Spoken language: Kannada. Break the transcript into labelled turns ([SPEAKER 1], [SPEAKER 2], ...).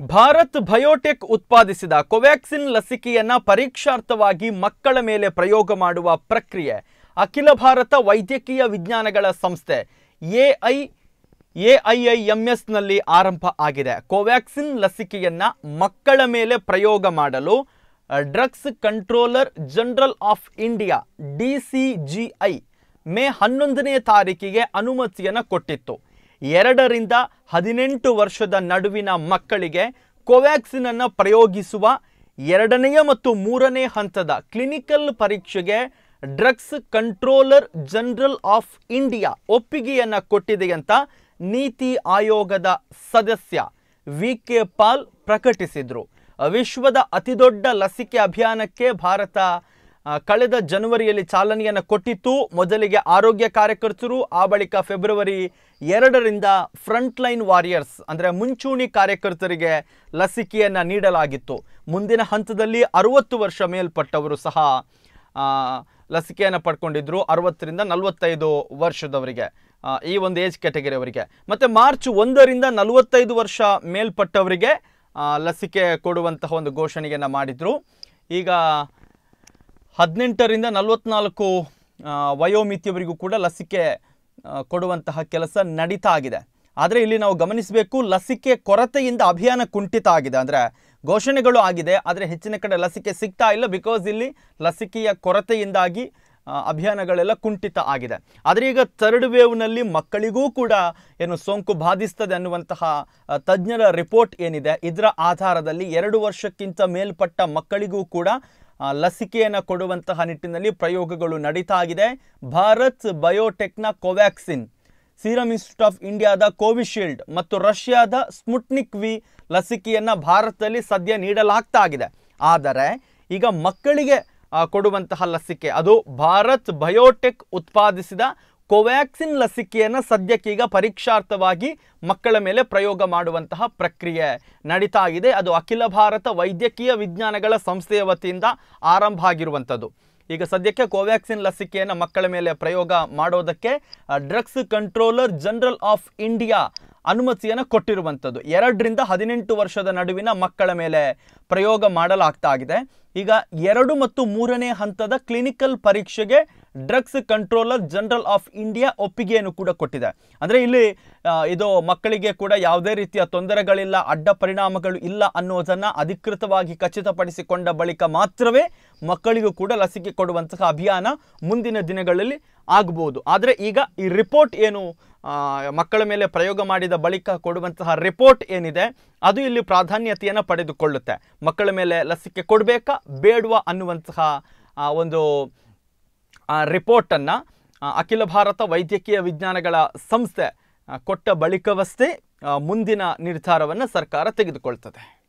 [SPEAKER 1] ಭಾರತ್ ಬಯೋಟೆಕ್ ಉತ್ಪಾದಿಸಿದ ಕೋವ್ಯಾಕ್ಸಿನ್ ಲಸಿಕೆಯನ್ನ ಪರೀಕ್ಷಾರ್ಥವಾಗಿ ಮಕ್ಕಳ ಮೇಲೆ ಪ್ರಯೋಗ ಮಾಡುವ ಪ್ರಕ್ರಿಯೆ ಅಖಿಲ ಭಾರತ ವೈದ್ಯಕೀಯ ವಿಜ್ಞಾನಗಳ ಸಂಸ್ಥೆ ಎಐ ಎಐಐಎಂಎಸ್ನಲ್ಲಿ ಆರಂಭ ಆಗಿದೆ ಕೋವ್ಯಾಕ್ಸಿನ್ ಲಸಿಕೆಯನ್ನ ಮಕ್ಕಳ ಮೇಲೆ ಪ್ರಯೋಗ ಮಾಡಲು drugs controller general of India DCGI May ಹನ್ನೊಂದನೇ ತಾರೀಕಿಗೆ ಅನುಮತಿಯನ್ನು ಕೊಟ್ಟಿತ್ತು ಎರಡರಿಂದ ಹದಿನೆಂಟು ವರ್ಷದ ನಡುವಿನ ಮಕ್ಕಳಿಗೆ ಕೋವ್ಯಾಕ್ಸಿನ್ ಅನ್ನು ಪ್ರಯೋಗಿಸುವ ಎರಡನೆಯ ಮತ್ತು ಮೂರನೇ ಹಂತದ ಕ್ಲಿನಿಕಲ್ ಪರೀಕ್ಷೆಗೆ drugs controller general of India ಒಪ್ಪಿಗೆಯನ್ನು ಕೊಟ್ಟಿದೆ ಅಂತ ನೀತಿ ಆಯೋಗದ ಸದಸ್ಯ ವಿ ಕೆ ಪಾಲ್ ಪ್ರಕಟಿಸಿದರು ವಿಶ್ವದ ಅತಿದೊಡ್ಡ ಲಸಿಕೆ ಅಭಿಯಾನಕ್ಕೆ ಭಾರತ ಆ, ಕಳೆದ ಜನವರಿಯಲ್ಲಿ ಚಾಲನೆಯನ್ನು ಕೊಟ್ಟಿತ್ತು ಮೊದಲಿಗೆ ಆರೋಗ್ಯ ಕಾರ್ಯಕರ್ತರು ಆ ಬಳಿಕ ಫೆಬ್ರವರಿ ಎರಡರಿಂದ ಫ್ರಂಟ್ ಲೈನ್ ವಾರಿಯರ್ಸ್ ಅಂದರೆ ಮುಂಚೂಣಿ ಕಾರ್ಯಕರ್ತರಿಗೆ ಲಸಿಕೆಯನ್ನು ನೀಡಲಾಗಿತ್ತು ಮುಂದಿನ ಹಂತದಲ್ಲಿ ಅರುವತ್ತು ವರ್ಷ ಮೇಲ್ಪಟ್ಟವರು ಸಹ ಆ, ಲಸಿಕೆಯನ್ನು ಪಡ್ಕೊಂಡಿದ್ರು ಅರವತ್ತರಿಂದ ನಲವತ್ತೈದು ವರ್ಷದವರಿಗೆ ಆ, ಈ ಒಂದು ಏಜ್ ಕ್ಯಾಟಗರಿ ಅವರಿಗೆ ಮತ್ತು ಮಾರ್ಚ್ ಒಂದರಿಂದ ನಲವತ್ತೈದು ವರ್ಷ ಮೇಲ್ಪಟ್ಟವರಿಗೆ ಆ, ಲಸಿಕೆ ಕೊಡುವಂತಹ ಒಂದು ಘೋಷಣೆಯನ್ನು ಮಾಡಿದರು ಈಗ ಹದಿನೆಂಟರಿಂದ ನಲವತ್ನಾಲ್ಕು ಆ, ವಯೋಮಿತಿಯವರಿಗೂ ಕೂಡ ಲಸಿಕೆ ಆ, ಕೊಡುವಂತಹ ಕೆಲಸ ನಡೀತಾ ಆಗಿದೆ ಆದರೆ ಇಲ್ಲಿ ನಾವು ಗಮನಿಸಬೇಕು ಲಸಿಕೆ ಕೊರತೆಯಿಂದ ಅಭಿಯಾನ ಕುಂಠಿತ ಆಗಿದೆ ಅಂದರೆ ಘೋಷಣೆಗಳು ಆಗಿದೆ ಆದರೆ ಹೆಚ್ಚಿನ ಕಡೆ ಲಸಿಕೆ ಸಿಗ್ತಾ ಇಲ್ಲ ಬಿಕಾಸ್ ಇಲ್ಲಿ ಲಸಿಕೆಯ ಕೊರತೆಯಿಂದಾಗಿ ಆ, ಅಭಿಯಾನಗಳೆಲ್ಲ ಕುಂಠಿತ ಆಗಿದೆ ಆದರೆ ಈಗ ಥರ್ಡ್ ವೇವ್ನಲ್ಲಿ ಮಕ್ಕಳಿಗೂ ಕೂಡ ಏನು ಸೋಂಕು ಬಾಧಿಸ್ತದೆ ಅನ್ನುವಂತಹ ಆ, ತಜ್ಞರ ರಿಪೋರ್ಟ್ ಏನಿದೆ ಇದರ ಆಧಾರದಲ್ಲಿ ಎರಡು ವರ್ಷಕ್ಕಿಂತ ಮೇಲ್ಪಟ್ಟ ಮಕ್ಕಳಿಗೂ ಕೂಡ ಆ, ಲಸಿಕೆಯನ್ನು ಕೊಡುವಂತಹ ನಿಟ್ಟಿನಲ್ಲಿ ಪ್ರಯೋಗಗಳು ನಡೀತಾ ಆಗಿದೆ ಭಾರತ್ ಬಯೋಟೆಕ್ನ ಕೋವ್ಯಾಕ್ಸಿನ್ ಸೀರಮ್ ಇನ್ಸ್ಟಿಟ್ಯೂಟ್ ಆಫ್ ಇಂಡಿಯಾದ ಕೋವಿಶೀಲ್ಡ್ ಮತ್ತು ರಷ್ಯಾದ ಸ್ಮುಟ್ನಿಕ್ ವಿ ಲಸಿಕೆಯನ್ನು ಭಾರತದಲ್ಲಿ ಸದ್ಯ ನೀಡಲಾಗ್ತಾ ಆಗಿದೆ ಆದರೆ ಈಗ ಮಕ್ಕಳಿಗೆ ಆ, ಕೊಡುವಂತಹ ಲಸಿಕೆ ಅದು ಭಾರತ್ ಬಯೋಟೆಕ್ ಉತ್ಪಾದಿಸಿದ ಕೋವ್ಯಾಕ್ಸಿನ್ ಲಸಿಕೆಯನ್ನು ಸದ್ಯಕ್ಕೀಗ ಪರೀಕ್ಷಾರ್ಥವಾಗಿ ಮಕ್ಕಳ ಮೇಲೆ ಪ್ರಯೋಗ ಮಾಡುವಂತಹ ಪ್ರಕ್ರಿಯೆ ನಡೀತಾ ಇದೆ ಅದು ಅಖಿಲ ಭಾರತ ವೈದ್ಯಕೀಯ ವಿಜ್ಞಾನಗಳ ಸಂಸ್ಥೆಯ ವತಿಯಿಂದ ಆರಂಭ ಆಗಿರುವಂಥದ್ದು ಈಗ ಸದ್ಯಕ್ಕೆ ಕೋವ್ಯಾಕ್ಸಿನ್ ಲಸಿಕೆಯನ್ನು ಮಕ್ಕಳ ಮೇಲೆ ಪ್ರಯೋಗ ಮಾಡೋದಕ್ಕೆ drugs controller general of India ಅನುಮತಿಯನ್ನು ಕೊಟ್ಟಿರುವಂಥದ್ದು ಎರಡರಿಂದ ಹದಿನೆಂಟು ವರ್ಷದ ನಡುವಿನ ಮಕ್ಕಳ ಮೇಲೆ ಪ್ರಯೋಗ ಮಾಡಲಾಗ್ತಾ ಆಗಿದೆ ಈಗ ಎರಡು ಮತ್ತು ಮೂರನೇ ಹಂತದ ಕ್ಲಿನಿಕಲ್ ಪರೀಕ್ಷೆಗೆ drugs controller general of India ಒಪ್ಪಿಗೆಯನ್ನು ಕೂಡ ಕೊಟ್ಟಿದೆ ಅಂದರೆ ಇಲ್ಲಿ ಆ, ಇದು ಮಕ್ಕಳಿಗೆ ಕೂಡ ಯಾವುದೇ ರೀತಿಯ ತೊಂದರೆಗಳಿಲ್ಲ ಅಡ್ಡ ಪರಿಣಾಮಗಳು ಇಲ್ಲ ಅನ್ನೋದನ್ನು ಅಧಿಕೃತವಾಗಿ ಖಚಿತಪಡಿಸಿಕೊಂಡ ಬಳಿಕ ಮಾತ್ರವೇ ಮಕ್ಕಳಿಗೂ ಕೂಡ ಲಸಿಕೆ ಕೊಡುವಂತಹ ಅಭಿಯಾನ ಮುಂದಿನ ದಿನಗಳಲ್ಲಿ ಆಗಬಹುದು ಆದರೆ ಈಗ ಈ ರಿಪೋರ್ಟ್ ಏನು ಆ, ಮಕ್ಕಳ ಮೇಲೆ ಪ್ರಯೋಗ ಮಾಡಿದ ಬಳಿಕ ಕೊಡುವಂತಹ ರಿಪೋರ್ಟ್ ಏನಿದೆ ಅದು ಇಲ್ಲಿ ಪ್ರಾಧಾನ್ಯತೆಯನ್ನು ಪಡೆದುಕೊಳ್ಳುತ್ತೆ ಮಕ್ಕಳ ಮೇಲೆ ಲಸಿಕೆ ಕೊಡಬೇಕಾ ಬೇಡವಾ ಅನ್ನುವಂತಹ ಆ, ಒಂದು ಆ ರಿಪೋರ್ಟನ್ನು ಅಖಿಲ ಭಾರತ ವೈದ್ಯಕೀಯ ವಿಜ್ಞಾನಗಳ ಸಂಸ್ಥೆ ಆ, ಕೊಟ್ಟ ಬಳಿಕವಷ್ಟೇ ಆ, ಮುಂದಿನ ನಿರ್ಧಾರವನ್ನು ಸರ್ಕಾರ ತೆಗೆದುಕೊಳ್ತದೆ